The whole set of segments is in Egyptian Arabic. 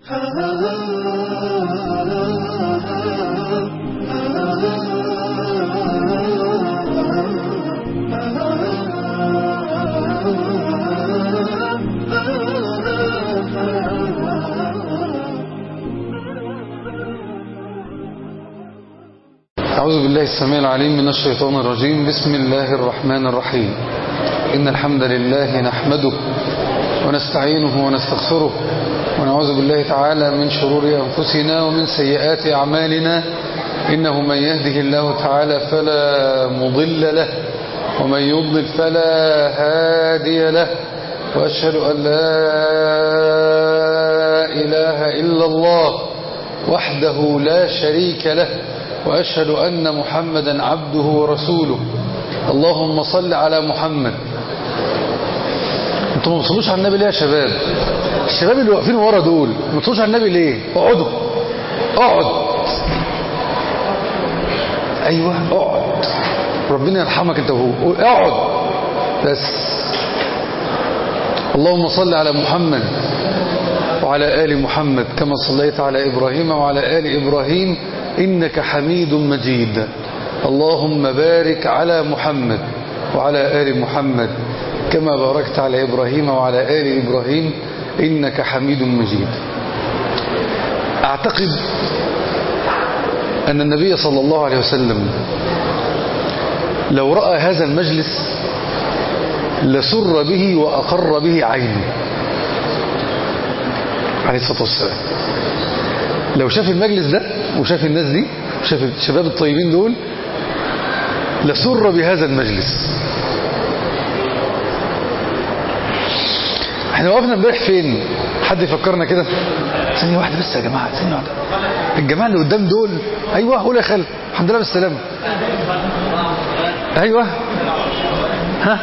أعوذ بالله السميع العليم من الشيطان الرجيم بسم الله الرحمن الرحيم إن الحمد لله نحمده ونستعينه ونستغفره ونعوذ بالله تعالى من شرور أنفسنا ومن سيئات أعمالنا إنه من يهده الله تعالى فلا مضل له ومن يضلل فلا هادي له وأشهد أن لا إله إلا الله وحده لا شريك له وأشهد أن محمدا عبده ورسوله اللهم صل على محمد انتوا ما بتصلوش على النبي ليه يا شباب الشباب اللي واقفين ورا دول ما بتصلوش على النبي ليه اقعدوا اقعد ايوه اقعد ربنا يرحمك انت وهو اقعد بس اللهم صل على محمد وعلى آل محمد كما صليت على إبراهيم وعلى آل إبراهيم إنك حميد مجيد اللهم بارك على محمد وعلى آل محمد كما باركت على إبراهيم وعلى آل إبراهيم إنك حميد مجيد أعتقد أن النبي صلى الله عليه وسلم لو رأى هذا المجلس لسر به وأقر به عينه عليه الصلاة والسلام لو شاف المجلس ده وشاف الناس دي وشاف الشباب الطيبين دول لسر بهذا المجلس احنا وقفنا امبارح فين حد يفكرنا كده ثانية واحدة بس يا جماعة ثانية واحدة الجماعة اللي قدام دول ايوه قول يا خالد الحمد لله بالسلامة ايوه ها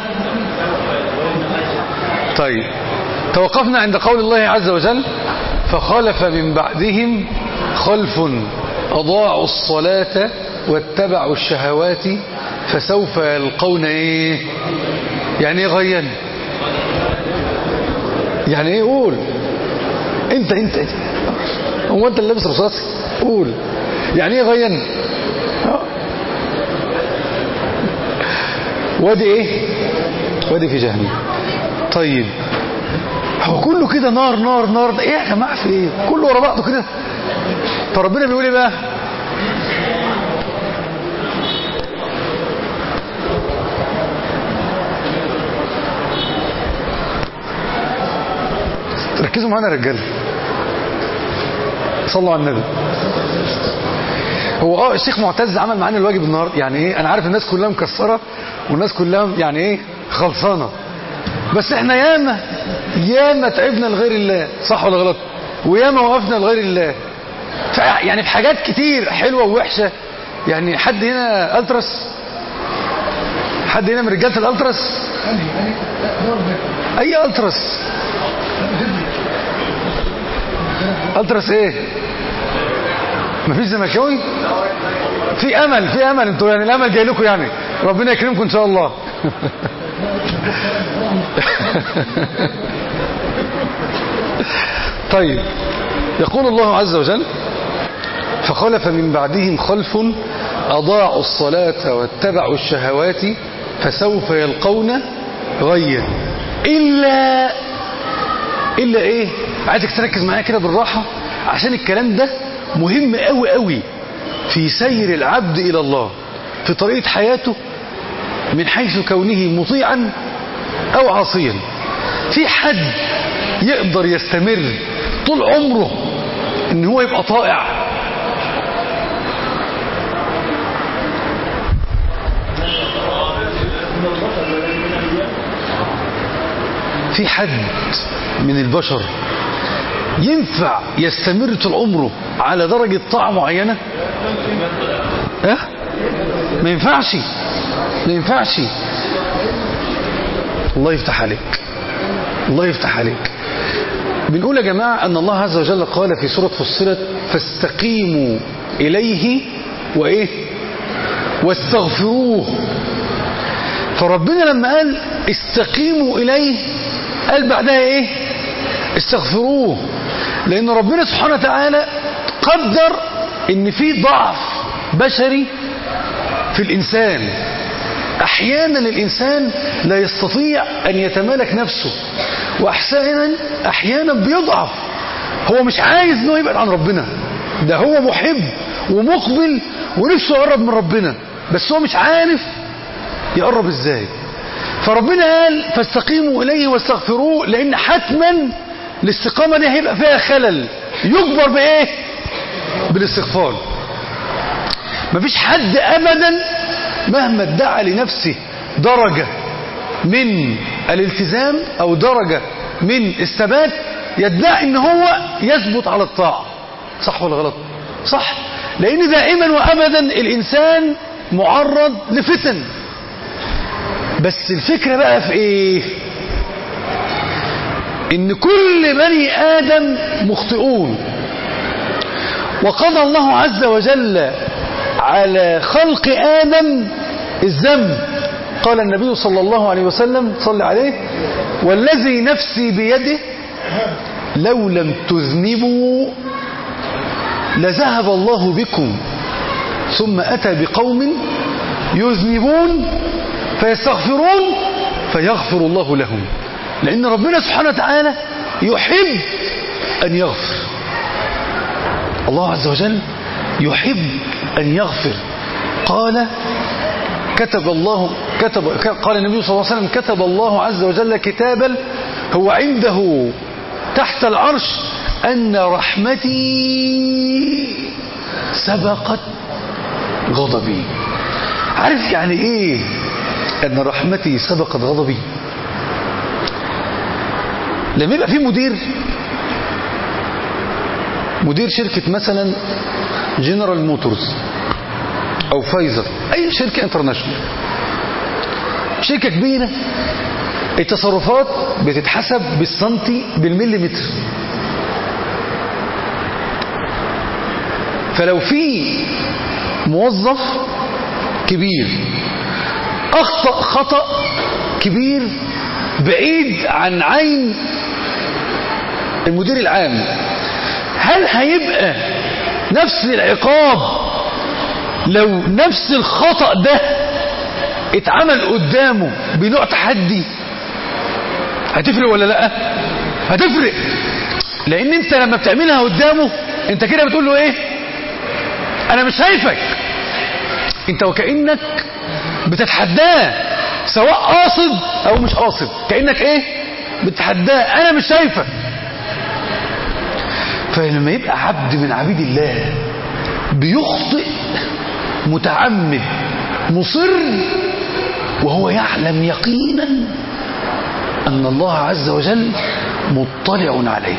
طيب توقفنا عند قول الله عز وجل فخلف من بعدهم خلف أضاعوا الصلاة واتبعوا الشهوات فسوف يلقون ايه يعني ايه غيان يعني ايه قول انت انت هو انت اللي لابس رصاصي قول يعني ايه غيان وادي ايه وادي في جهنم طيب هو كله كده نار نار نار ده ايه يا جماعه في ايه كله ورا بعضه كده طب ربنا بيقول ايه بقى ركزوا معانا يا رجاله صلوا على النبي هو اه الشيخ معتز عمل معانا الواجب النهارده يعني ايه انا عارف الناس كلها مكسره والناس كلها يعني ايه خلصانه بس احنا ياما ياما تعبنا لغير الله صح ولا غلط وياما وقفنا لغير الله يعني في حاجات كتير حلوة ووحشة يعني حد هنا الترس حد هنا من رجالة الالترس اي الترس الترس ايه مفيش زملكاوي في امل في امل انتوا يعني الامل جاي لكم يعني ربنا يكرمكم ان شاء الله طيب يقول الله عز وجل فخلف من بعدهم خلف أضاعوا الصلاة واتبعوا الشهوات فسوف يلقون غيا إلا إلا إيه عايزك تركز معايا كده بالراحة عشان الكلام ده مهم قوي قوي في سير العبد إلى الله في طريقة حياته من حيث كونه مطيعا أو عاصيا في حد يقدر يستمر طول عمره ان هو يبقى طائع في حد من البشر ينفع يستمر طول عمره على درجة طاعة معينة اه ما ينفعش ما ينفعش الله يفتح عليك الله يفتح عليك بنقول يا جماعة أن الله عز وجل قال في سورة فصلت فاستقيموا إليه وإيه واستغفروه فربنا لما قال استقيموا إليه قال بعدها إيه استغفروه لأن ربنا سبحانه وتعالى قدر إن في ضعف بشري في الإنسان أحيانا الإنسان لا يستطيع أن يتمالك نفسه وأحيانا أحيانا بيضعف هو مش عايز انه يبعد عن ربنا ده هو محب ومقبل ونفسه يقرب من ربنا بس هو مش عارف يقرب ازاي فربنا قال فاستقيموا اليه واستغفروه لان حتما الاستقامه دي هيبقى فيها خلل يجبر بايه بالاستغفار مفيش حد ابدا مهما ادعى لنفسه درجه من الالتزام او درجه من الثبات يدعي ان هو يثبت على الطاعه صح ولا غلط صح لان دائما وابدا الانسان معرض لفتن بس الفكره بقى في ايه ان كل بني ادم مخطئون وقضى الله عز وجل على خلق ادم الذنب قال النبي صلى الله عليه وسلم صلى عليه والذي نفسي بيده لو لم تذنبوا لذهب الله بكم ثم أتى بقوم يذنبون فيستغفرون فيغفر الله لهم لأن ربنا سبحانه وتعالى يحب أن يغفر الله عز وجل يحب أن يغفر قال كتب الله كتب قال النبي صلى الله عليه وسلم كتب الله عز وجل كتابا هو عنده تحت العرش أن رحمتي سبقت غضبي عارف يعني ايه أن رحمتي سبقت غضبي لما يبقى في مدير مدير شركة مثلا جنرال موتورز أو فايزر أي شركة انترناشونال شركة كبيرة التصرفات بتتحسب بالسنتي بالمليمتر فلو في موظف كبير أخطأ خطأ كبير بعيد عن عين المدير العام هل هيبقى نفس العقاب لو نفس الخطأ ده اتعمل قدامه بنوع تحدي هتفرق ولا لا هتفرق لان انت لما بتعملها قدامه انت كده بتقول له ايه انا مش شايفك انت وكأنك بتتحداه سواء قاصد او مش قاصد كأنك ايه بتتحداه انا مش شايفك فلما يبقى عبد من عبيد الله بيخطئ متعمد مصر وهو يعلم يقينا أن الله عز وجل مطلع عليه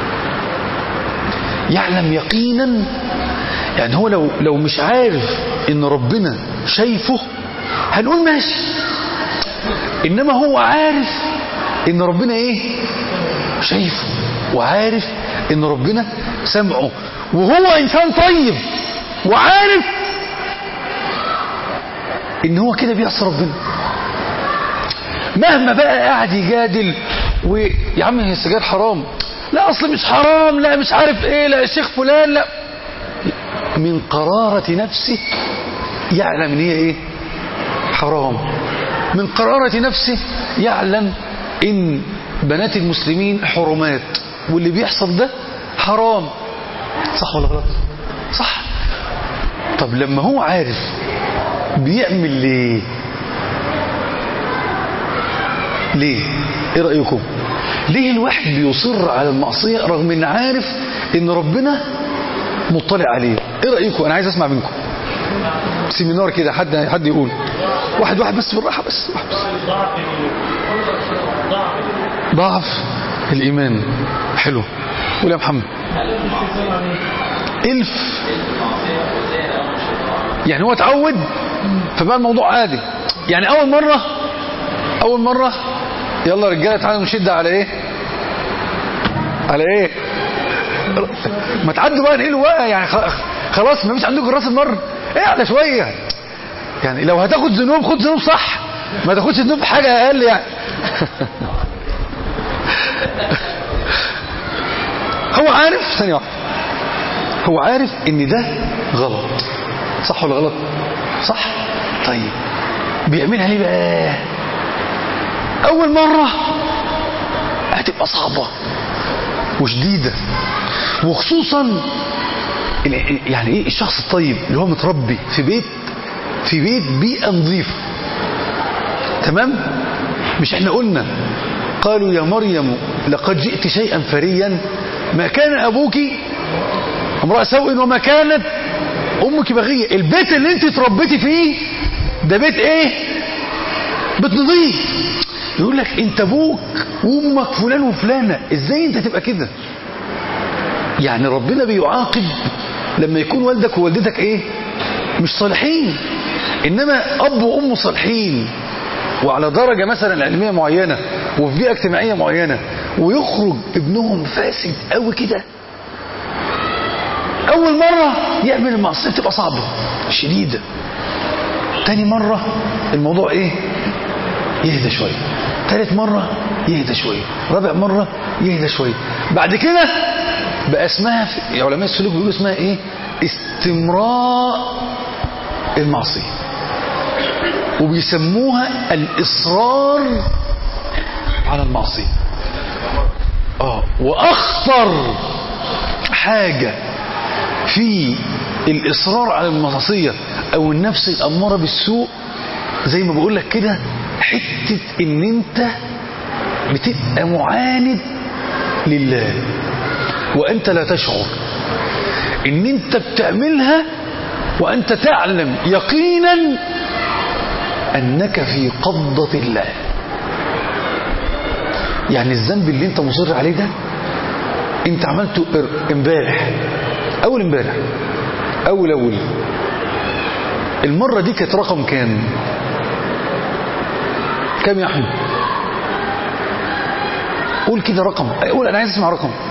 يعلم يقينا يعني هو لو, لو مش عارف ان ربنا شايفه هنقول ماشي انما هو عارف ان ربنا ايه شايفه وعارف ان ربنا سمعه وهو انسان طيب وعارف ان هو كده بيعصي ربنا مهما بقى قاعد يجادل ويا عم هي السجاير حرام لا اصل مش حرام لا مش عارف ايه لا الشيخ فلان لا من قرارة نفسه يعلم ان هي ايه حرام من قرارة نفسه يعلم ان بنات المسلمين حرمات واللي بيحصل ده حرام صح ولا غلط صح طب لما هو عارف بيعمل ليه ليه ايه رأيكم ليه الواحد بيصر على المعصية رغم ان عارف ان ربنا مطلع عليه ايه رأيكم انا عايز اسمع منكم سيمينار كده حد حد يقول واحد واحد بس بالراحة بس, واحد بس. ضعف الإيمان حلو قول يا محمد ألف يعني هو اتعود فبقى الموضوع عادي يعني أول مرة أول مرة يلا رجالة تعالوا نشد على إيه على إيه ما تعدوا بقى نقلوا بقى يعني خلاص ما فيش عندكم راس المر ايه على شوية يعني لو هتاخد ذنوب خد ذنوب صح ما تاخدش ذنوب حاجة أقل يعني هو عارف ثانية واحدة هو عارف ان ده غلط صح ولا غلط صح طيب بيعملها ليه بقى اول مرة هتبقى صعبة وشديدة وخصوصا يعني ايه الشخص الطيب اللي هو متربي في بيت في بيت بيئة نظيفة تمام مش احنا قلنا قالوا يا مريم لقد جئت شيئا فريا ما كان ابوك امرأة سوء وما كانت امك بغية البيت اللي انت اتربيتي فيه ده بيت ايه بيت نظيف يقول لك انت ابوك وامك فلان وفلانة ازاي انت تبقى كده يعني ربنا بيعاقب لما يكون والدك ووالدتك ايه مش صالحين انما اب وام صالحين وعلى درجة مثلا علمية معينة وفي بيئة اجتماعية معينة ويخرج ابنهم فاسد قوي كده اول مرة يعمل المعصية تبقى صعبة شديدة تاني مرة الموضوع ايه يهدى شوية ثالث مرة يهدى شوية رابع مرة يهدى شوية بعد كده بقى اسمها في علماء السلوك بيقولوا اسمها ايه استمراء المعصية وبيسموها الإصرار على المعصية اه وأخطر حاجة في الإصرار على المعصية أو النفس الأمارة بالسوء زي ما بقول لك كده حتة إن أنت بتبقى معاند لله وأنت لا تشعر إن أنت بتعملها وأنت تعلم يقينا أنك في قبضة الله يعني الذنب اللي أنت مصر عليه ده أنت عملته امبارح أول امبارح أول أول المرة دي كانت رقم كام كام يا أحمد قول كده رقم قول أنا عايز أسمع رقم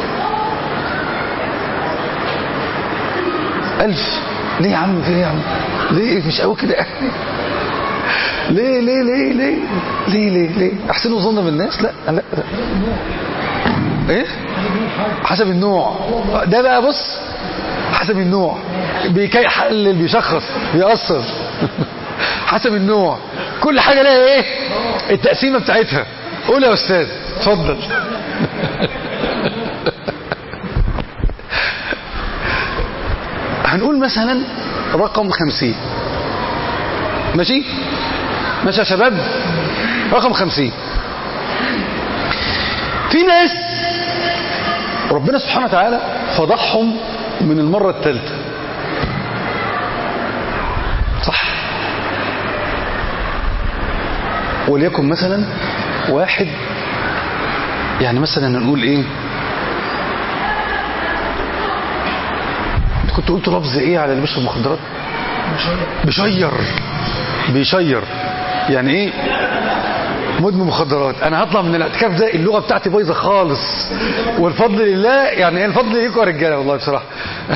ألف ليه يا عم في ايه يا عم ليه مش قوي كده ليه ليه ليه ليه ليه ليه ليه احسنوا ظن بالناس لا لا, لا. ايه حسب النوع ده بقى بص حسب النوع بيكي حلل بيشخص بيأثر حسب النوع كل حاجة لها ايه التقسيمة بتاعتها قول يا استاذ اتفضل هنقول مثلا رقم خمسين ماشي ماشي يا شباب رقم خمسين في ناس ربنا سبحانه وتعالى فضحهم من المرة الثالثة صح وليكن مثلا واحد يعني مثلا نقول ايه كنت قلت لفظ ايه على اللي بيشرب مخدرات بيشير بيشير يعني ايه مدمن مخدرات انا هطلع من الاعتكاف ده اللغه بتاعتي بايظه خالص والفضل لله يعني ايه الفضل ليكم يا رجاله والله بصراحه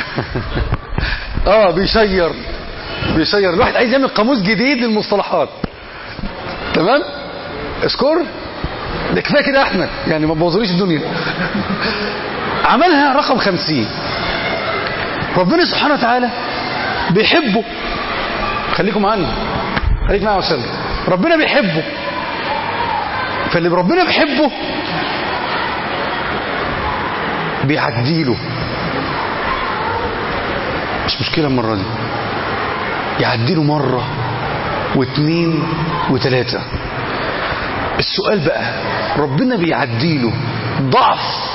اه بيشير بيشير الواحد عايز يعمل قاموس جديد للمصطلحات تمام اسكور ده كفايه كده يا احمد يعني ما تبوظليش الدنيا عملها رقم خمسين ربنا سبحانه وتعالى بيحبه خليكم معانا خليك معايا يا استاذ ربنا بيحبه فاللي ربنا بيحبه بيعديله مش مشكلة المرة دي يعديله مرة واثنين وثلاثة السؤال بقى ربنا بيعديله ضعف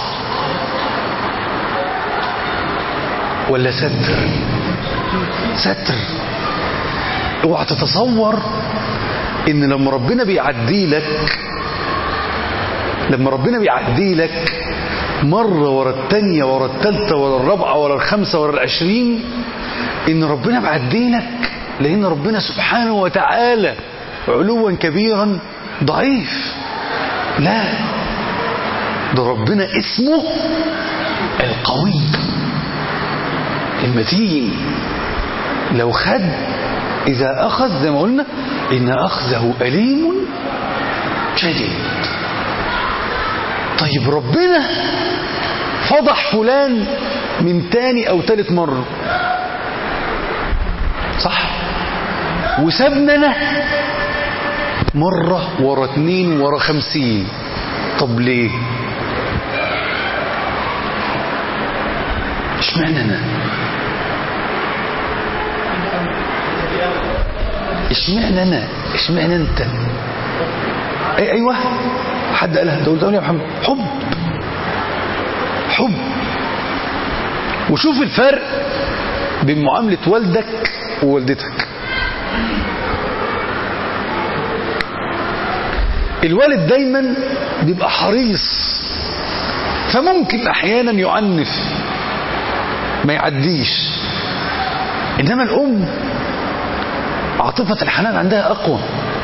ولا ستر ستر اوعى تتصور ان لما ربنا بيعدي لك لما ربنا بيعدي لك مرة ورا التانية ورا التالتة ورا الرابعة ورا الخمسة ورا العشرين ان ربنا بعدي لك لان ربنا سبحانه وتعالى علوا كبيرا ضعيف لا ده ربنا اسمه القوي المتين لو خد إذا أخذ زي ما قلنا إن أخذه أليم شديد طيب ربنا فضح فلان من تاني او تالت مرة صح وسابنا انا مرة ورا اتنين ورا خمسين طب ليه اشمعنى انا اشمعنى انا اشمعنى انت اي ايوه حد قالها ده قلت يا محمد حب حب وشوف الفرق بين معاملة والدك ووالدتك الوالد دايما بيبقى حريص فممكن احيانا يعنف ما يعديش انما الام عاطفة الحنان عندها اقوى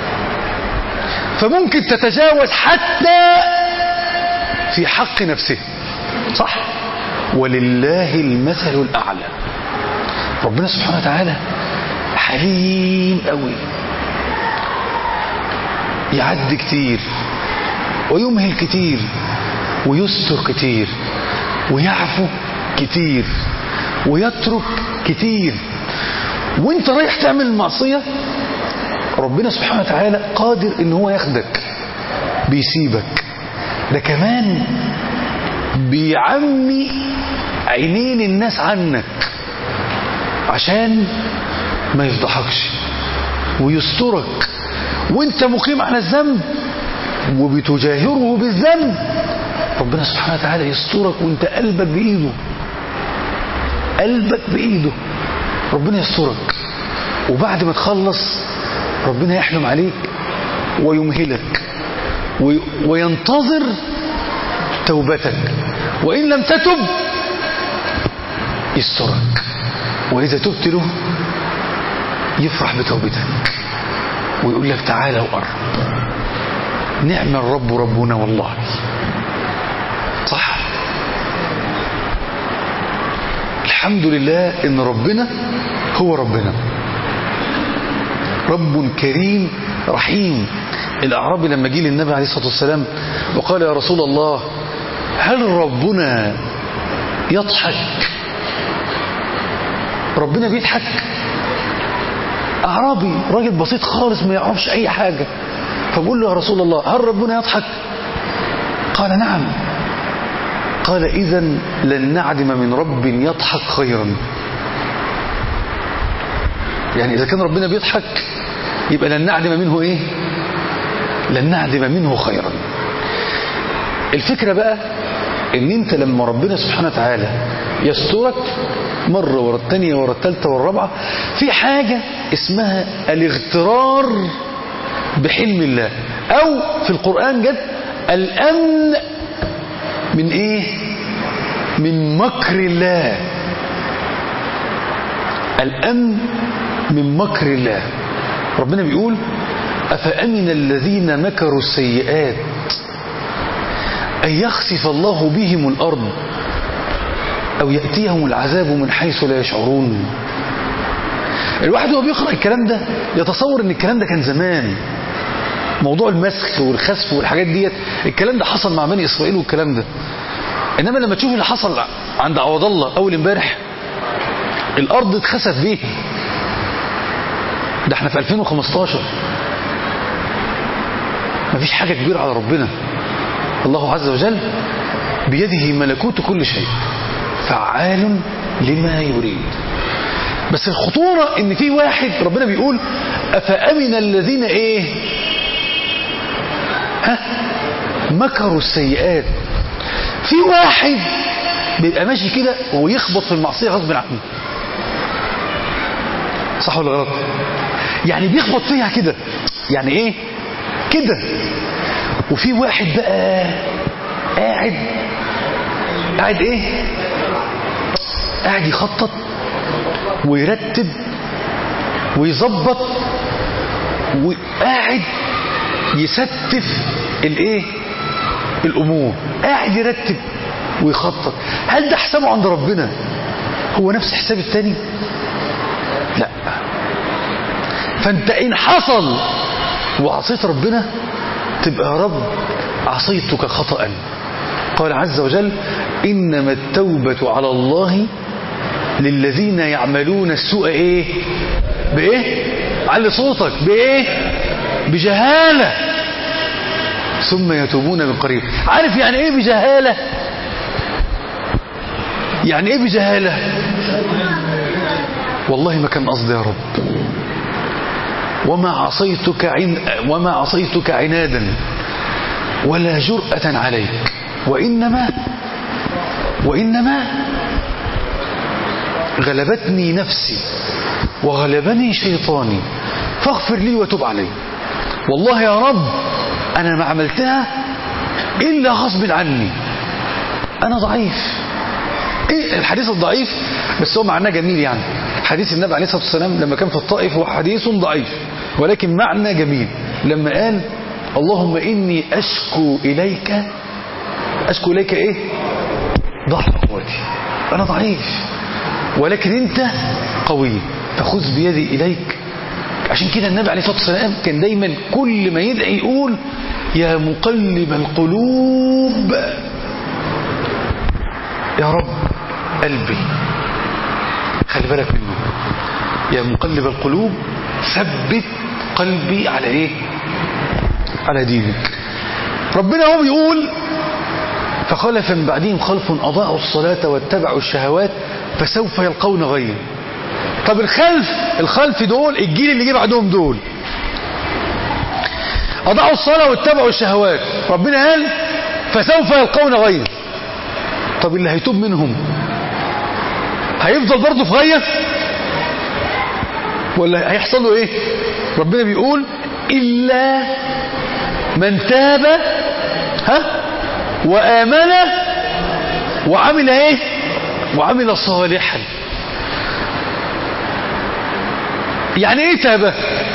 فممكن تتجاوز حتى في حق نفسه صح ولله المثل الاعلى ربنا سبحانه وتعالى حليم قوي يعد كتير ويمهل كتير ويستر كتير ويعفو كتير ويترك كتير وانت رايح تعمل المعصية ربنا سبحانه وتعالى قادر ان هو ياخدك بيسيبك ده كمان بيعمي عينين الناس عنك عشان ما يفضحكش ويسترك وانت مقيم على الذنب وبتجاهره بالذنب ربنا سبحانه وتعالى يسترك وانت قلبك بايده قلبك بايده ربنا يسترك وبعد ما تخلص ربنا يحلم عليك ويمهلك وي- وينتظر توبتك وإن لم تتب يسترك وإذا تبت له يفرح بتوبتك ويقول لك تعالى وقرب نعم الرب ربنا والله صح الحمد لله ان ربنا هو ربنا رب كريم رحيم الاعرابي لما جه للنبي عليه الصلاه والسلام وقال يا رسول الله هل ربنا يضحك ربنا بيضحك اعرابي راجل بسيط خالص ما يعرفش اي حاجه فبقول له يا رسول الله هل ربنا يضحك قال نعم قال إذا لن نعدم من رب يضحك خيرا يعني إذا كان ربنا بيضحك يبقى لن نعدم منه إيه لن نعدم منه خيرا الفكرة بقى ان انت لما ربنا سبحانه وتعالى يسترك مرة ورا الثانية ورا الثالثة ورا الرابعة في حاجة اسمها الاغترار بحلم الله او في القرآن جد الامن من ايه من مكر الله الامن من مكر الله ربنا بيقول افامن الذين مكروا السيئات ان يخسف الله بهم الارض او ياتيهم العذاب من حيث لا يشعرون الواحد وهو بيقرا الكلام ده يتصور ان الكلام ده كان زمان موضوع المسخ والخسف والحاجات ديت الكلام ده حصل مع بني اسرائيل والكلام ده انما لما تشوف اللي حصل عند عوض الله اول امبارح الارض اتخسف بيه ده احنا في 2015 مفيش حاجه كبيره على ربنا الله عز وجل بيده ملكوت كل شيء فعال لما يريد بس الخطورة ان في واحد ربنا بيقول افامن الذين ايه ها مكروا السيئات في واحد بيبقى ماشي كده ويخبط في المعصية غصب عنه صح ولا غلط يعني بيخبط فيها كده يعني ايه كده وفي واحد بقى قاعد قاعد ايه قاعد يخطط ويرتب ويظبط وقاعد يستف الايه الامور قاعد يرتب ويخطط هل ده حسابه عند ربنا هو نفس حساب التاني لا فانت ان حصل وعصيت ربنا تبقى يا رب عصيتك خطأ قال عز وجل إنما التوبة على الله للذين يعملون السوء إيه بإيه علي صوتك بإيه بجهالة ثم يتوبون من قريب عارف يعني إيه بجهالة يعني إيه بجهالة والله ما كان قصدي يا رب وما عصيتك عن وما عصيتك عنادا ولا جرأة عليك وإنما وإنما غلبتني نفسي وغلبني شيطاني فاغفر لي وتب علي والله يا رب أنا ما عملتها إلا غصب عني أنا ضعيف إيه الحديث الضعيف بس هو معناه جميل يعني حديث النبي عليه الصلاة والسلام لما كان في الطائف هو حديث ضعيف ولكن معنى جميل لما قال اللهم إني أشكو إليك أشكو إليك إيه ضعف قوتي أنا ضعيف ولكن أنت قوي فخذ بيدي إليك عشان كده النبي عليه الصلاة والسلام كان دايما كل ما يدعي يقول يا مقلب القلوب يا رب قلبي خلي بالك منه يا مقلب القلوب ثبت قلبي على ايه على دينك ربنا هو بيقول فخلف من بعدهم خلف أضاعوا الصلاة واتبعوا الشهوات فسوف يلقون غيا طب الخلف الخلف دول الجيل اللي جه بعدهم دول أضاعوا الصلاة واتبعوا الشهوات ربنا قال فسوف يلقون غيا طب اللي هيتوب منهم هيفضل برضه في غاية ولا هيحصل له ايه ربنا بيقول إلا من تاب ها وآمن وعمل ايه وعمل صالحا يعني ايه تاب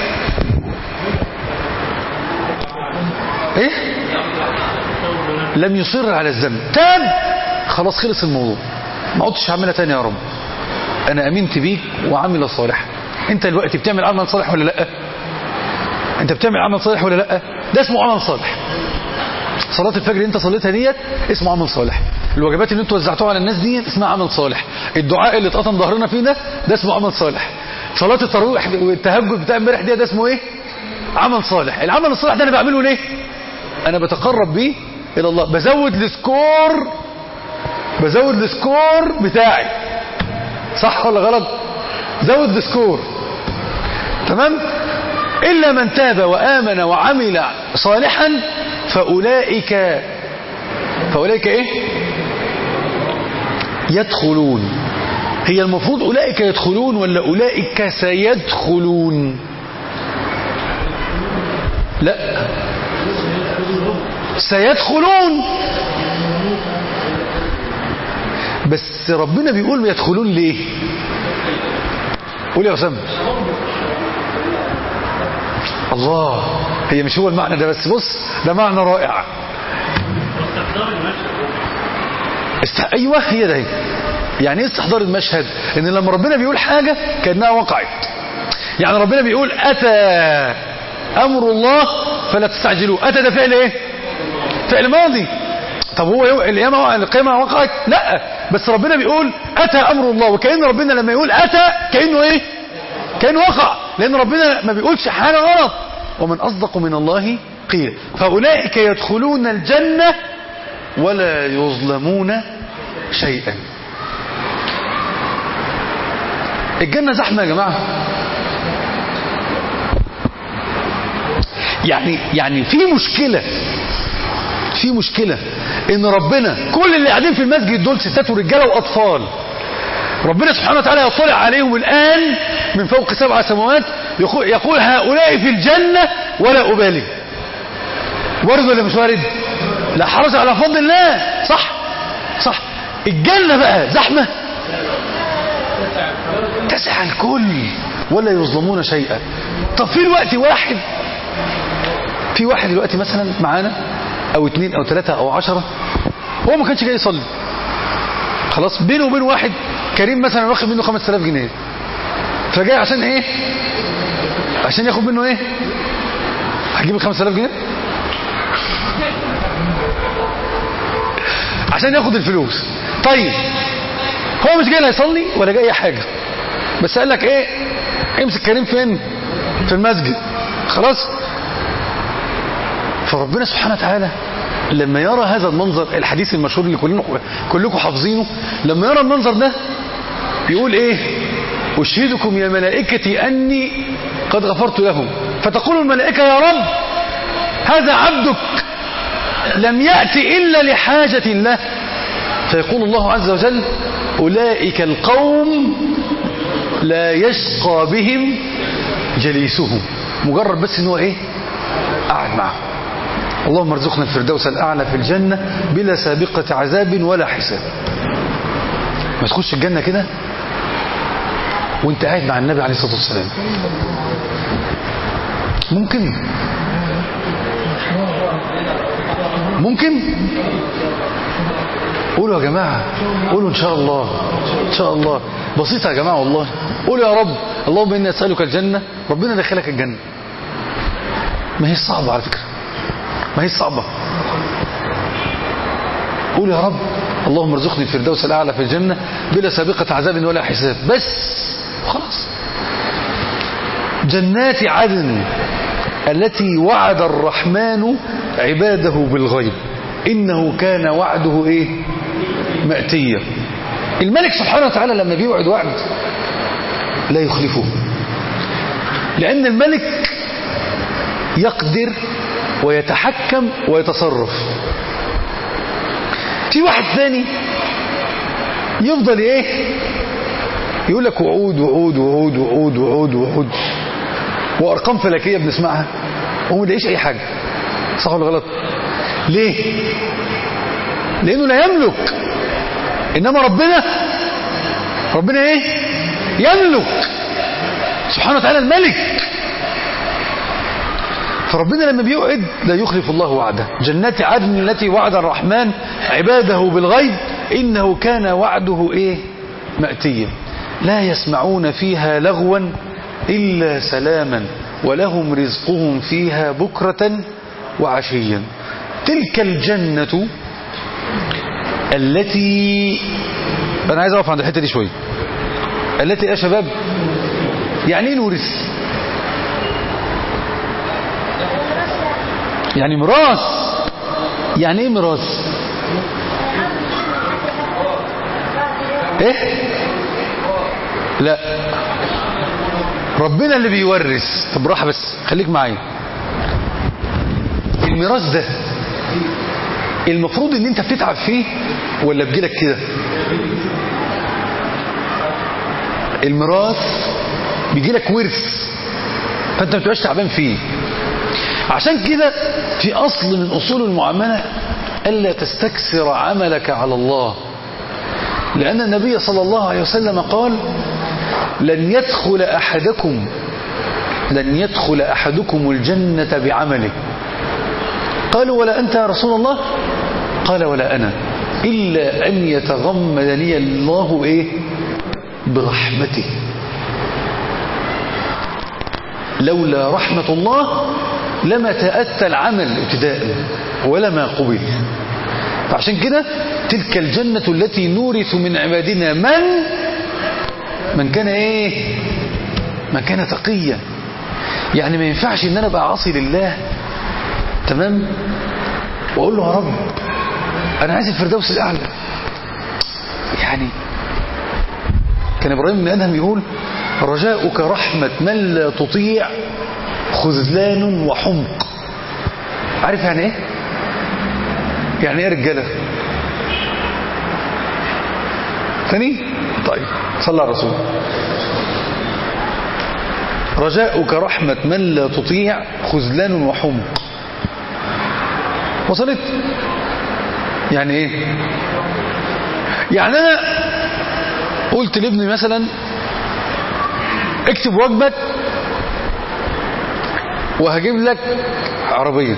ايه لم يصر على الذنب تاب خلاص خلص الموضوع ما عدتش هعملها تاني يا رب انا امنت بيك وعمل صالحا انت دلوقتي بتعمل عمل صالح ولا لا انت بتعمل عمل صالح ولا لا ده اسمه عمل صالح صلاة الفجر اللي انت صليتها ديت اسمه عمل صالح الوجبات اللي انتوا وزعتوها على الناس دي اسمها عمل صالح الدعاء اللي اتقطم ظهرنا فيه ده ده اسمه عمل صالح صلاة التراويح والتهجد بتاع امبارح دي ده اسمه ايه عمل صالح العمل الصالح ده انا بعمله ليه انا بتقرب بيه الى الله بزود السكور بزود السكور بتاعي صح ولا غلط زود السكور تمام إلا من تاب وآمن وعمل صالحا فأولئك فأولئك إيه يدخلون هي المفروض أولئك يدخلون ولا أولئك سيدخلون لا سيدخلون بس ربنا بيقول يدخلون ليه قول يا أسامة الله هي مش هو المعنى ده بس بص ده معنى رائع است... ايوه هي ده هي. يعني ايه استحضار المشهد ان لما ربنا بيقول حاجة كأنها وقعت يعني ربنا بيقول اتى امر الله فلا تستعجلوه اتى ده فعل ايه فعل ماضي طب هو القيامة القيامة وقعت لا بس ربنا بيقول اتى امر الله وكأن ربنا لما يقول اتى كأنه ايه كأنه وقع لان ربنا ما بيقولش حاجة غلط ومن اصدق من الله قيل فاولئك يدخلون الجنة ولا يظلمون شيئا الجنة زحمة يا جماعة يعني يعني في مشكلة في مشكلة ان ربنا كل اللي قاعدين في المسجد دول ستات ورجاله واطفال ربنا سبحانه وتعالى يطلع عليهم الآن من فوق سبع سماوات يقول, يقول هؤلاء في الجنة ولا أبالي وارد ولا مش وارد لا حرص على فضل الله صح صح الجنة بقى زحمة تسع الكل ولا يظلمون شيئا طب في الوقت واحد في واحد دلوقتي مثلا معانا او اتنين او تلاتة او عشرة هو ما كانش جاي يصلي خلاص بينه وبين واحد كريم مثلا واخد منه 5000 جنيه فجاي عشان ايه عشان ياخد منه ايه هجيب ال 5000 جنيه عشان ياخد الفلوس طيب هو مش جاي لا يصلي ولا جاي اي حاجه بس قال لك ايه امسك كريم فين في المسجد خلاص فربنا سبحانه وتعالى لما يرى هذا المنظر الحديث المشهور اللي كلنا كلكم حافظينه لما يرى المنظر ده يقول ايه اشهدكم يا ملائكتي اني قد غفرت لهم فتقول الملائكه يا رب هذا عبدك لم يأتي إلا لحاجة له فيقول الله عز وجل أولئك القوم لا يشقى بهم جليسهم مجرد بس ان هو ايه قاعد معهم اللهم ارزقنا الفردوس الأعلى في الجنة بلا سابقة عذاب ولا حساب ما تخش الجنة كده وانت قاعد مع النبي عليه الصلاة والسلام ممكن ممكن قولوا يا جماعة قولوا إن شاء الله إن شاء الله بسيطة يا جماعة والله قولوا يا رب اللهم إني أسألك الجنة ربنا يدخلك الجنة ما هي صعبة على فكرة ما هي صعبة قول يا رب اللهم ارزقني الفردوس الأعلى في الجنة بلا سابقة عذاب ولا حساب بس خلاص جنات عدن التي وعد الرحمن عباده بالغيب إنه كان وعده إيه مأتيا الملك سبحانه وتعالى لما بيوعد وعد لا يخلفه لأن الملك يقدر ويتحكم ويتصرف في واحد ثاني يفضل ايه يقول لك وعود وعود وعود وعود وعود وعود وارقام فلكيه بنسمعها وما بنلاقيش اي حاجه صح ولا غلط ليه لانه لا يملك انما ربنا ربنا ايه يملك سبحانه وتعالى الملك فربنا لما بيوعد لا يخلف الله وعده جنات عدن التي وعد الرحمن عباده بالغيب إنه كان وعده إيه مأتيا لا يسمعون فيها لغوا إلا سلاما ولهم رزقهم فيها بكرة وعشيا تلك الجنة التي أنا عايز أقف عند الحتة دي شوية التي يا شباب يعني ايه نورث يعني ميراث يعني ايه ميراث ايه لا ربنا اللي بيورث طب راحه بس خليك معايا الميراث ده المفروض ان انت بتتعب فيه ولا بيجيلك كده الميراث بيجيلك ورث فانت ما بتبقاش تعبان فيه عشان كده في أصل من أصول المعاملة ألا تستكثر عملك على الله لأن النبي صلى الله عليه وسلم قال لن يدخل أحدكم لن يدخل أحدكم الجنة بعمله قالوا ولا أنت يا رسول الله قال ولا أنا إلا أن يتغمدني الله إيه برحمته لولا رحمة الله لما تأتى العمل ابتداء ولما قبل فعشان كده تلك الجنة التي نورث من عبادنا من من كان ايه من كان تقيا يعني ما ينفعش ان انا ابقى عاصي لله تمام واقول له يا رب انا عايز الفردوس الاعلى يعني كان ابراهيم بن ادهم يقول رجاؤك رحمة من لا تطيع خذلان وحمق عارف يعني ايه يعني ايه رجاله ثاني طيب صلى على الرسول رجاؤك رحمة من لا تطيع خذلان وحمق وصلت يعني ايه يعني انا قلت لابني مثلا اكتب واجبك وهجيب لك عربية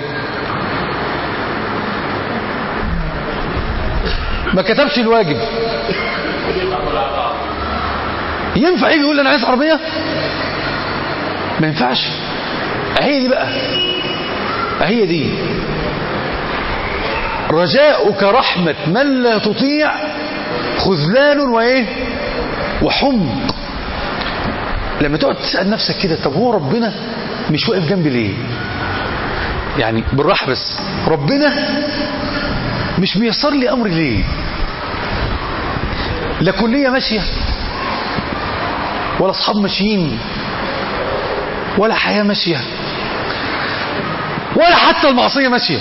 ما كتبش الواجب ينفع يجي يقول انا عايز عربية ما ينفعش هي دي بقى هي دي رجاؤك رحمة من لا تطيع خذلان وإيه وحمق لما تقعد تسأل نفسك كده طب هو ربنا مش واقف جنبي ليه يعني بالراحة بس ربنا مش ميسر لي أمري ليه لا كلية ماشية ولا أصحاب ماشيين ولا حياة ماشية ولا حتى المعصية ماشية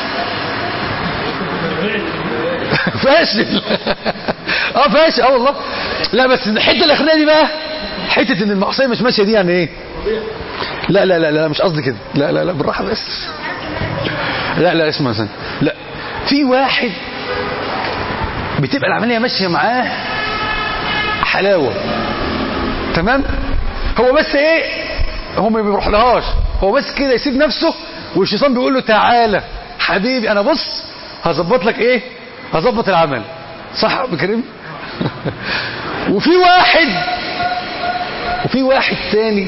فاشل اه فاشل اه والله لا بس الحته الاخرانيه دي بقى حته ان المعصيه مش ماشيه دي يعني ايه لا لا لا لا مش قصدي كده لا لا لا بالراحه بس لا لا اسمع مثلا لا في واحد بتبقى العمليه ماشيه معاه حلاوه تمام هو بس ايه هو ما بيروحلهاش هو بس كده يسيب نفسه والشيطان بيقول له تعالى حبيبي انا بص هظبط لك ايه هظبط العمل صح يا ابو كريم وفي واحد وفي واحد تاني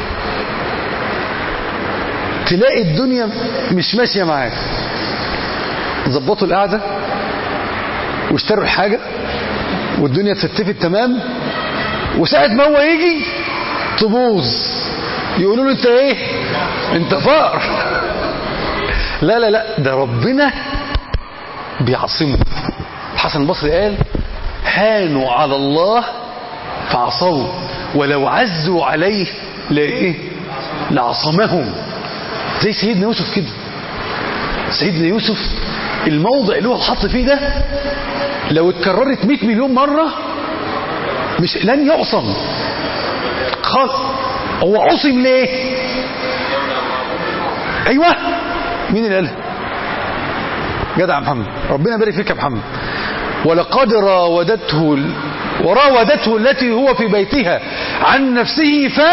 تلاقي الدنيا مش ماشيه معاه ظبطوا القعده واشتروا الحاجه والدنيا اتستفت تمام وساعه ما هو يجي تبوظ يقولوا له انت ايه انت فقر لا لا لا ده ربنا بيعصمه حسن البصري قال هانوا على الله فعصوه ولو عزوا عليه لايه لعصمهم زي سيدنا يوسف كده سيدنا يوسف الموضع اللي هو اتحط فيه ده لو اتكررت 100 مليون مرة مش لن يعصم خالص هو عصم ليه ايوه مين اللي قالها جدع محمد ربنا يبارك فيك يا محمد ولقد راودته ال... وراودته التي هو في بيتها عن نفسه ف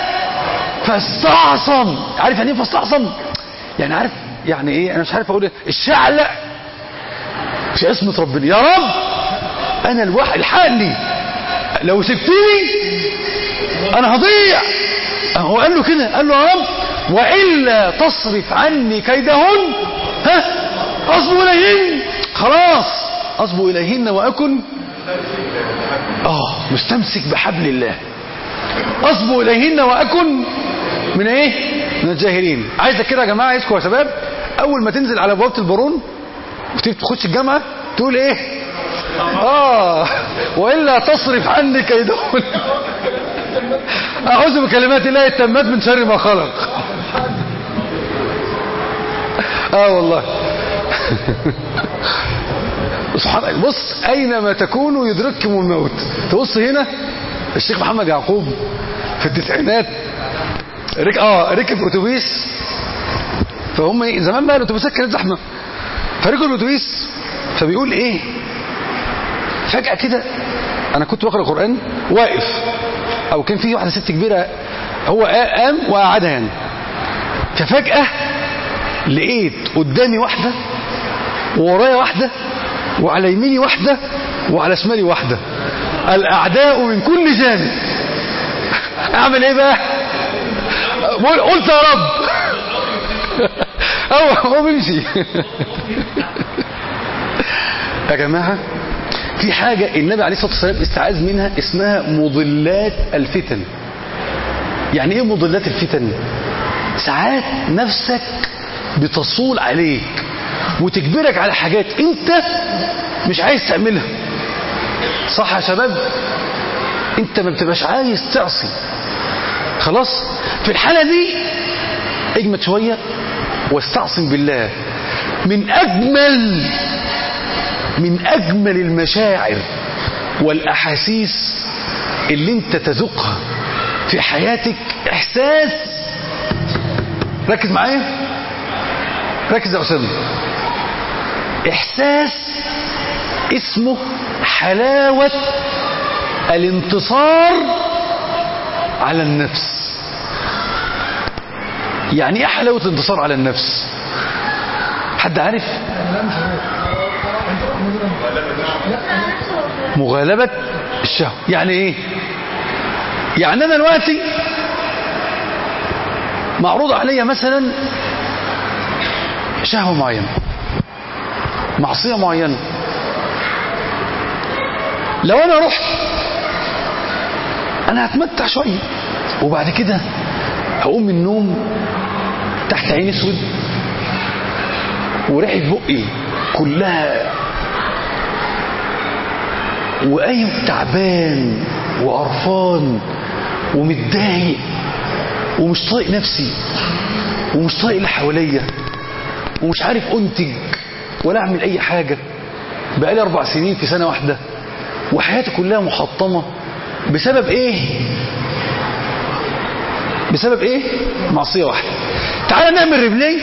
فاستعصم عارف يعني ايه فاستعصم يعني عارف يعني ايه انا مش عارف اقول ايه الشعلق في عصمة ربنا يا رب انا الواحد الحقني لو سبتني انا هضيع هو قال له كده قال له يا رب والا تصرف عني كيدهن ها اصبو اليهن خلاص اصبو اليهن واكن اه مستمسك بحبل الله اصبو اليهن واكن من ايه من الجاهلين عايزك كده يا جماعه عايزكم يا شباب اول ما تنزل على بوابه البارون وتيجي تخش الجامعه تقول ايه اه والا تصرف عني كيدهن اعوذ بكلمات الله التامات من شر ما خلق اه والله سبحان بص اينما تكونوا يدرككم الموت تبص هنا الشيخ محمد يعقوب في التسعينات رك... اه ركب اتوبيس فهم ايه زمان بقى الاتوبيسات كانت زحمه فركب الاتوبيس فبيقول ايه فجاه كده انا كنت بقرا قران واقف او كان في واحده ست كبيره هو قام وقعدها يعني ففجاه لقيت قدامي واحده وورايا واحده وعلى يميني واحده وعلى شمالي واحده الاعداء من كل جانب اعمل ايه بقى قلت يا رب هو هو بيمشي يا جماعه في حاجة النبي عليه الصلاة والسلام استعاذ منها اسمها مضلات الفتن يعني ايه مضلات الفتن ساعات نفسك بتصول عليك وتجبرك على حاجات انت مش عايز تعملها صح يا شباب انت ما بتبقاش عايز تعصي خلاص في الحالة دي اجمد شوية واستعصم بالله من اجمل من أجمل المشاعر والأحاسيس اللي انت تذوقها في حياتك إحساس ركز معايا ركز يا أسامة إحساس اسمه حلاوة الانتصار على النفس يعني ايه حلاوة الانتصار على النفس حد عارف مغالبة الشهوة يعني ايه يعني انا دلوقتي معروض عليا مثلا شهوة معينة معصية معينة لو انا رحت انا هتمتع شوية وبعد كده هقوم من النوم تحت عين اسود وريحة بقي كلها وقايم تعبان وقرفان ومتضايق ومش طايق نفسي ومش طايق اللي حواليا ومش عارف انتج ولا اعمل اي حاجه بقالي اربع سنين في سنه واحده وحياتي كلها محطمه بسبب ايه بسبب ايه معصيه واحده تعال نعمل ريبلاي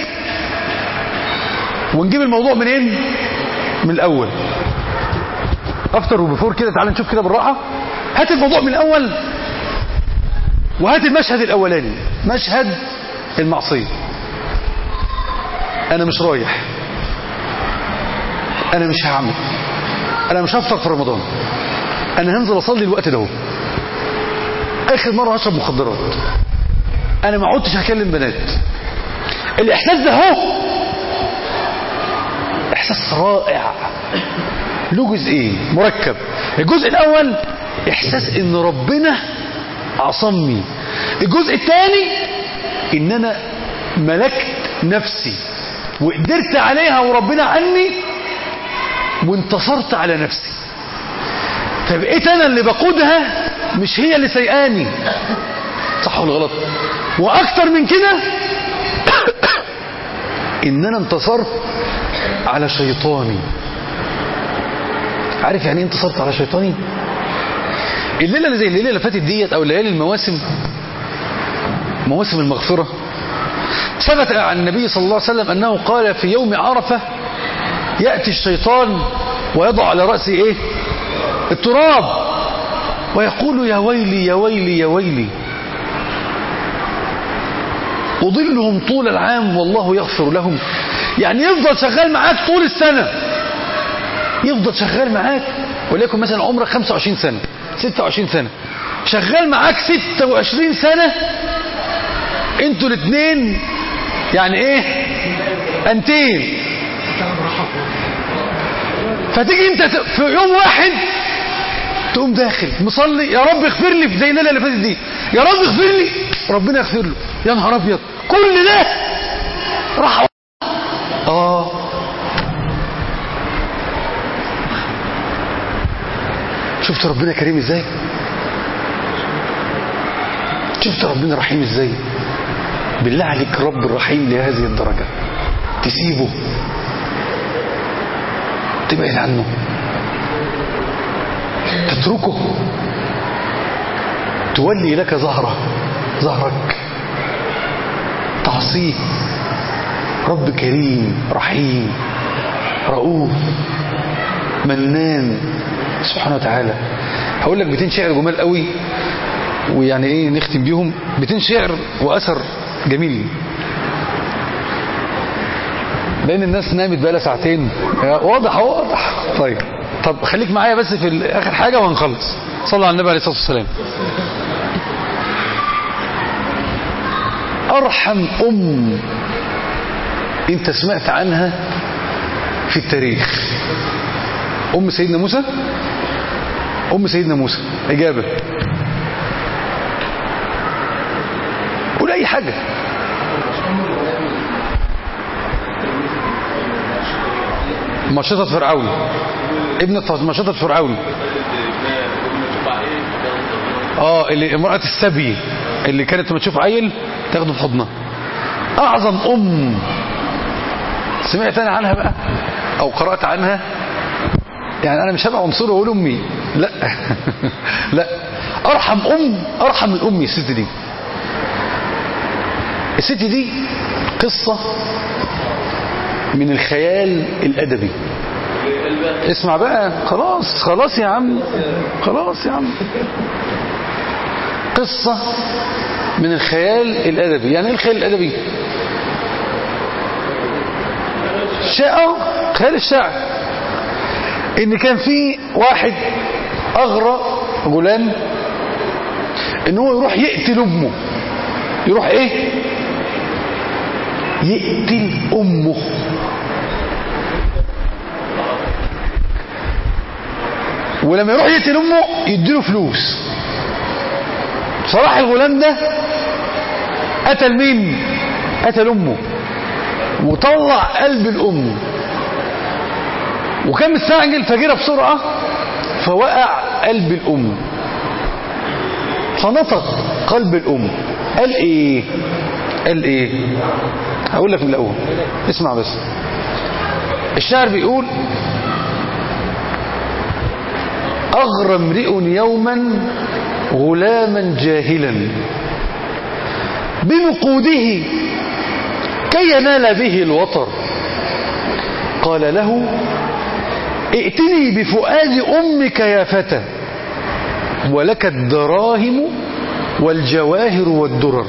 ونجيب الموضوع منين من الاول افتر وبفور كده تعال نشوف كده بالراحه هات الموضوع من الاول وهات المشهد الاولاني مشهد المعصيه انا مش رايح انا مش هعمل انا مش هفطر في رمضان انا هنزل اصلي الوقت ده اخر مره هشرب مخدرات انا ما عدتش هكلم بنات الاحساس ده هو احساس رائع له جزئين مركب الجزء الاول احساس ان ربنا عصمني الجزء الثاني ان انا ملكت نفسي وقدرت عليها وربنا عني وانتصرت على نفسي فبقيت انا اللي بقودها مش هي اللي سيئاني صح ولا غلط واكتر من كده ان انا انتصرت على شيطاني عارف يعني ايه انتصرت على شيطاني الليله اللي زي الليله اللي فاتت ديت او ليالي المواسم مواسم المغفره ثبت عن النبي صلى الله عليه وسلم انه قال في يوم عرفه ياتي الشيطان ويضع على راسه ايه التراب ويقول يا ويلي يا ويلي يا ويلي أضلهم طول العام والله يغفر لهم يعني يفضل شغال معاك طول السنة يفضل شغال معاك وليكن مثلا عمرك 25 سنة 26 سنة شغال معاك 26 سنة انتوا الاثنين يعني ايه انتين فتيجي انت في يوم واحد تقوم داخل مصلي يا رب اغفر لي زي الليله اللي فاتت دي يا رب اغفر لي ربنا يغفر له يا نهار ابيض كل ده راح اه شفت ربنا كريم ازاي شفت ربنا رحيم ازاي بالله عليك رب الرحيم لهذه الدرجة تسيبه تبعد عنه تتركه تولي لك ظهره ظهرك تعصيه رب كريم رحيم رؤوف منان سبحانه وتعالى هقول لك بيتين شعر جمال قوي ويعني ايه نختم بيهم بيتين شعر واثر جميل لان الناس نامت بقى لها ساعتين واضح واضح طيب طب خليك معايا بس في اخر حاجه وهنخلص صلى على النبي عليه الصلاه والسلام ارحم ام انت سمعت عنها في التاريخ ام سيدنا موسى ام سيدنا موسى اجابه قول اي حاجه مشطة فرعون ابنة مشطة فرعون اه اللي امرأة السبي اللي كانت لما تشوف عيل تاخده في حضنها اعظم ام سمعت انا عنها بقى او قرأت عنها يعني انا مش هبقى عنصر واقول امي لا لا ارحم ام ارحم من امي الست دي الست دي قصة من الخيال الادبي اسمع بقى خلاص خلاص يا عم خلاص يا عم قصة من الخيال الادبي يعني ايه الخيال الادبي شاعر خيال الشاعر ان كان في واحد اغرى غلام ان هو يروح يقتل امه يروح ايه يقتل امه ولما يروح يقتل امه يديله فلوس فراح الغلام ده قتل مين قتل امه وطلع قلب الام وكان مستعجل فجرى بسرعه فوقع قلب الام فنطق قلب الام قال ايه قال ايه هقول لك من الاول اسمع بس الشاعر بيقول اغرى امرئ يوما غلاما جاهلا بنقوده كي ينال به الوطر قال له ائتني بفؤاد امك يا فتى ولك الدراهم والجواهر والدرر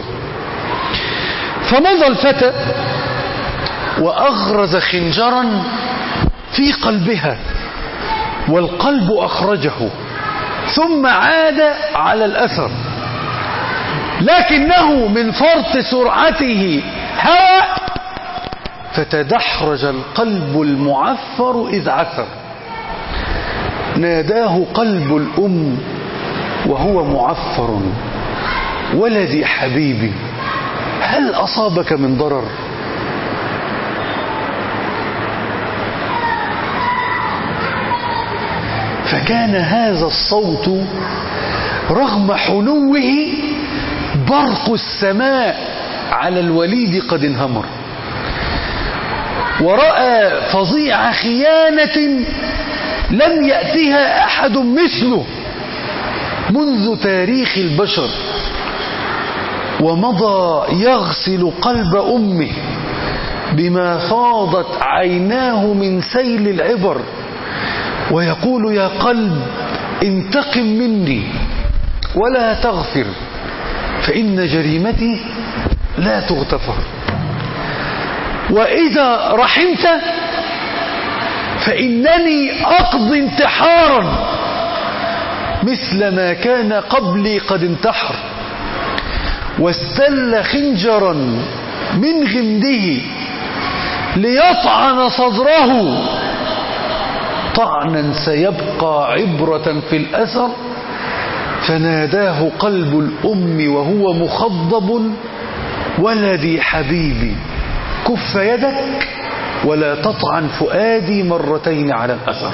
فمضى الفتى وأغرز خنجرا في قلبها والقلب أخرجه ثم عاد على الأثر لكنه من فرط سرعته هوى فتدحرج القلب المعفر إذ عثر ناداه قلب الأم وهو معفر ولدي حبيبي هل أصابك من ضرر فكان هذا الصوت رغم حنوه برق السماء على الوليد قد انهمر ورأى فظيع خيانة لم يأتها أحد مثله منذ تاريخ البشر ومضى يغسل قلب أمه بما فاضت عيناه من سيل العبر ويقول يا قلب انتقم مني ولا تغفر فإن جريمتي لا تغتفر وإذا رحمت فإنني أقضي انتحارا مثل ما كان قبلي قد انتحر واستل خنجرا من غمده ليطعن صدره طعنا سيبقى عبرة في الأثر فناداه قلب الأم وهو مخضب ولدي حبيبي كف يدك ولا تطعن فؤادي مرتين على الأثر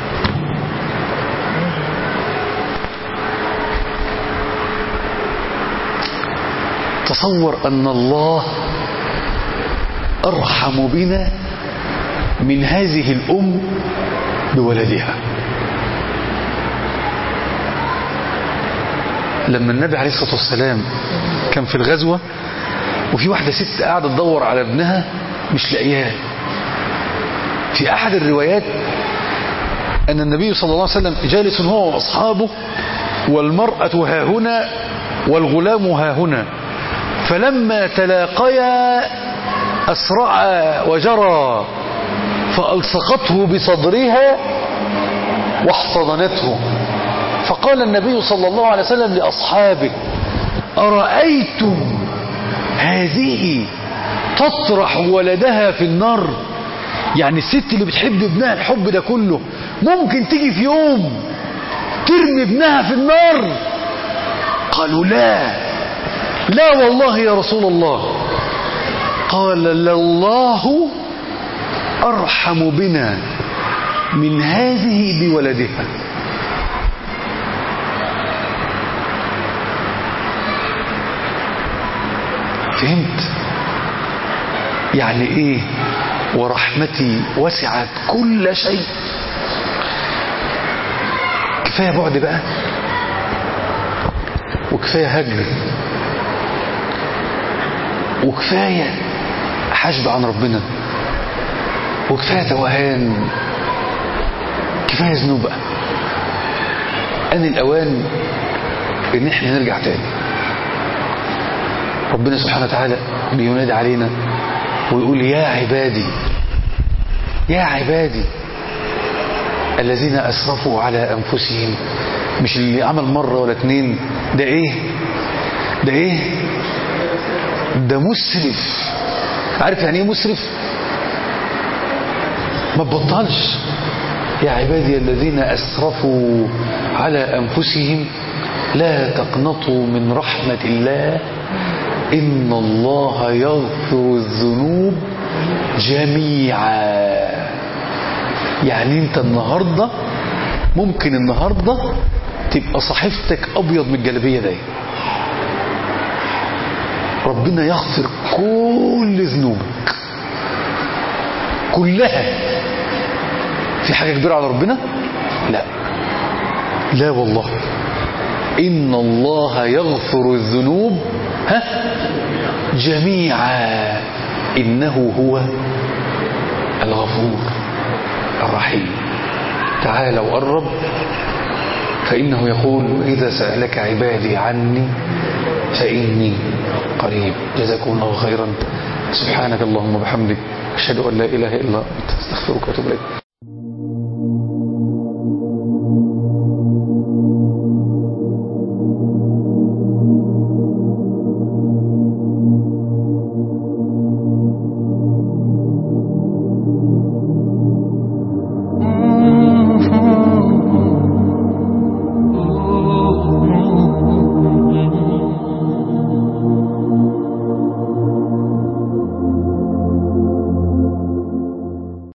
تصور أن الله أرحم بنا من هذه الأم بولدها لما النبي عليه الصلاة والسلام كان في الغزوة وفي واحدة ست قاعدة تدور على ابنها مش لاقياه في أحد الروايات أن النبي صلى الله عليه وسلم جالس هو وأصحابه والمرأة ها هنا والغلام ها هنا فلما تلاقيا أسرعا وجرى فألصقته بصدرها واحتضنته فقال النبي صلى الله عليه وسلم لأصحابه أرأيتم هذه تطرح ولدها في النار يعني الست اللي بتحب ابنها الحب ده كله ممكن تيجي في يوم ترمي ابنها في النار قالوا لا لا والله يا رسول الله قال لله أرحم بنا من هذه بولدها فهمت يعني ايه ورحمتي وسعت كل شيء كفاية بعد بقى وكفاية هجر وكفاية حجب عن ربنا وكفاية توهان كفاية ذنوب بقى أن الأوان إن إحنا نرجع تاني ربنا سبحانه وتعالى بينادي علينا ويقول يا عبادي يا عبادي الذين أسرفوا على أنفسهم مش اللي عمل مرة ولا اتنين ده إيه ده إيه ده مسرف عارف يعني إيه مسرف ما تبطلش يا عبادي الذين أسرفوا على أنفسهم لا تقنطوا من رحمة الله إن الله يغفر الذنوب جميعا يعني انت النهاردة ممكن النهاردة تبقى صحيفتك أبيض من الجلبية دي ربنا يغفر كل ذنوبك كلها في حاجة كبيرة على ربنا لا لا والله إن الله يغفر الذنوب ها جميعا إنه هو الغفور الرحيم تعال وقرب فإنه يقول إذا سألك عبادي عني فإني قريب جزاكم الله خيرا سبحانك اللهم وبحمدك أشهد أن لا إله إلا أنت استغفرك وأتوب إليك